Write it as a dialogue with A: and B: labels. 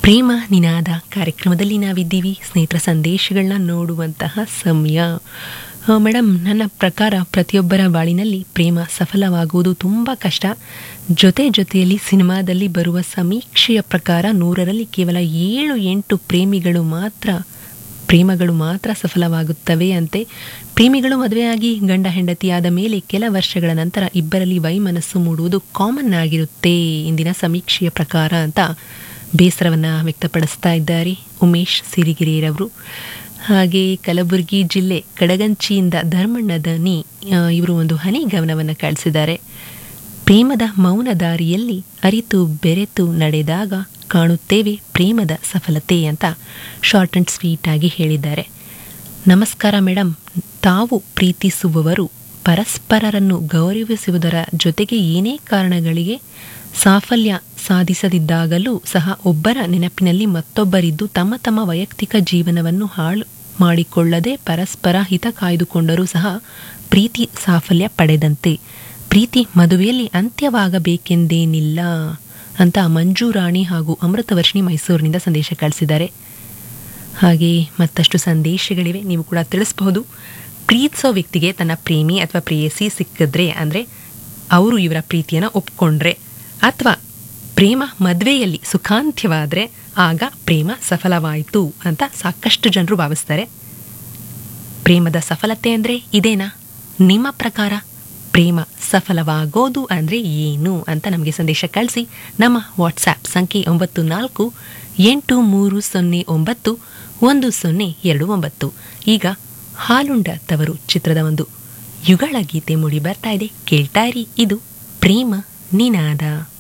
A: ಪ್ರೇಮ ನಿನಾದ ಕಾರ್ಯಕ್ರಮದಲ್ಲಿ ನಾವಿದ್ದೀವಿ ಸ್ನೇಹಿತರ ಸಂದೇಶಗಳನ್ನ ನೋಡುವಂತಹ ಸಮಯ ಆ, ಮೇಡಮ್ ನನ್ನ ಪ್ರಕಾರ ಪ್ರತಿಯೊಬ್ಬರ ಬಾಳಿನಲ್ಲಿ ಪ್ರೇಮ ಸಫಲವಾಗುವುದು ತುಂಬ ಕಷ್ಟ ಜೊತೆ ಜೊತೆಯಲ್ಲಿ ಸಿನಿಮಾದಲ್ಲಿ ಬರುವ ಸಮೀಕ್ಷೆಯ ಪ್ರಕಾರ ನೂರರಲ್ಲಿ ಕೇವಲ ಏಳು ಎಂಟು ಪ್ರೇಮಿಗಳು ಮಾತ್ರ ಪ್ರೇಮಗಳು ಮಾತ್ರ ಸಫಲವಾಗುತ್ತವೆ ಅಂತೆ ಪ್ರೇಮಿಗಳು ಮದುವೆಯಾಗಿ ಗಂಡ ಹೆಂಡತಿಯಾದ ಮೇಲೆ ಕೆಲ ವರ್ಷಗಳ ನಂತರ ಇಬ್ಬರಲ್ಲಿ ವೈಮನಸ್ಸು ಮೂಡುವುದು ಕಾಮನ್ ಆಗಿರುತ್ತೆ ಇಂದಿನ ಸಮೀಕ್ಷೆಯ ಪ್ರಕಾರ ಅಂತ ಬೇಸರವನ್ನು ವ್ಯಕ್ತಪಡಿಸ್ತಾ ಇದ್ದಾರೆ ಉಮೇಶ್ ಸಿರಿಗಿರಿರವರು ಹಾಗೆ ಕಲಬುರಗಿ ಜಿಲ್ಲೆ ಕಡಗಂಚಿಯಿಂದ ಧರ್ಮಣ್ಣ ದನಿ ಆ, ಇವರು ಒಂದು ಹನಿ ಗಮನವನ್ನು ಕಳಿಸಿದ್ದಾರೆ ಪ್ರೇಮದ ಮೌನ ದಾರಿಯಲ್ಲಿ ಅರಿತು ಬೆರೆತು ನಡೆದಾಗ ಕಾಣುತ್ತೇವೆ ಪ್ರೇಮದ ಸಫಲತೆ ಅಂತ ಶಾರ್ಟ್ ಆ್ಯಂಡ್ ಸ್ವೀಟ್ ಆಗಿ ಹೇಳಿದ್ದಾರೆ ನಮಸ್ಕಾರ ಮೇಡಮ್ ತಾವು ಪ್ರೀತಿಸುವವರು ಪರಸ್ಪರರನ್ನು ಗೌರವಿಸುವುದರ ಜೊತೆಗೆ ಏನೇ ಕಾರಣಗಳಿಗೆ ಸಾಫಲ್ಯ ಸಾಧಿಸದಿದ್ದಾಗಲೂ ಸಹ ಒಬ್ಬರ ನೆನಪಿನಲ್ಲಿ ಮತ್ತೊಬ್ಬರಿದ್ದು ತಮ್ಮ ತಮ್ಮ ವೈಯಕ್ತಿಕ ಜೀವನವನ್ನು ಹಾಳು ಮಾಡಿಕೊಳ್ಳದೆ ಪರಸ್ಪರ ಹಿತ ಕಾಯ್ದುಕೊಂಡರೂ ಸಹ ಪ್ರೀತಿ ಸಾಫಲ್ಯ ಪಡೆದಂತೆ ಪ್ರೀತಿ ಮದುವೆಯಲ್ಲಿ ಅಂತ್ಯವಾಗಬೇಕೆಂದೇನಿಲ್ಲ ಅಂತ ಮಂಜು ರಾಣಿ ಹಾಗೂ ಅಮೃತವರ್ಷಿಣಿ ಮೈಸೂರಿನಿಂದ ಸಂದೇಶ ಕಳಿಸಿದ್ದಾರೆ ಹಾಗೆ ಮತ್ತಷ್ಟು ಸಂದೇಶಗಳಿವೆ ನೀವು ಕೂಡ ತಿಳಿಸಬಹುದು ಪ್ರೀತಿಸೋ ವ್ಯಕ್ತಿಗೆ ತನ್ನ ಪ್ರೇಮಿ ಅಥವಾ ಪ್ರೇಯಸಿ ಸಿಕ್ಕಿದ್ರೆ ಅಂದರೆ ಅವರು ಇವರ ಪ್ರೀತಿಯನ್ನು ಒಪ್ಕೊಂಡ್ರೆ ಅಥವಾ ಪ್ರೇಮ ಮದುವೆಯಲ್ಲಿ ಸುಖಾಂತ್ಯವಾದರೆ ಆಗ ಪ್ರೇಮ ಸಫಲವಾಯಿತು ಅಂತ ಸಾಕಷ್ಟು ಜನರು ಭಾವಿಸ್ತಾರೆ ಪ್ರೇಮದ ಸಫಲತೆ ಅಂದರೆ ಇದೇನಾ ನಿಮ್ಮ ಪ್ರಕಾರ ಪ್ರೇಮ ಸಫಲವಾಗೋದು ಅಂದರೆ ಏನು ಅಂತ ನಮಗೆ ಸಂದೇಶ ಕಳಿಸಿ ನಮ್ಮ ವಾಟ್ಸ್ಯಾಪ್ ಸಂಖ್ಯೆ ಒಂಬತ್ತು ನಾಲ್ಕು ಎಂಟು ಮೂರು ಸೊನ್ನೆ ಒಂಬತ್ತು ಒಂದು ಸೊನ್ನೆ ಎರಡು ಒಂಬತ್ತು ಈಗ ಹಾಲುಂಡ ತವರು ಚಿತ್ರದ ಒಂದು ಯುಗಳ ಗೀತೆ ಮೂಡಿ ಬರ್ತಾ ಇದೆ ಕೇಳ್ತಾ ಇರಿ ಇದು ಪ್ರೇಮ ನಿನಾದ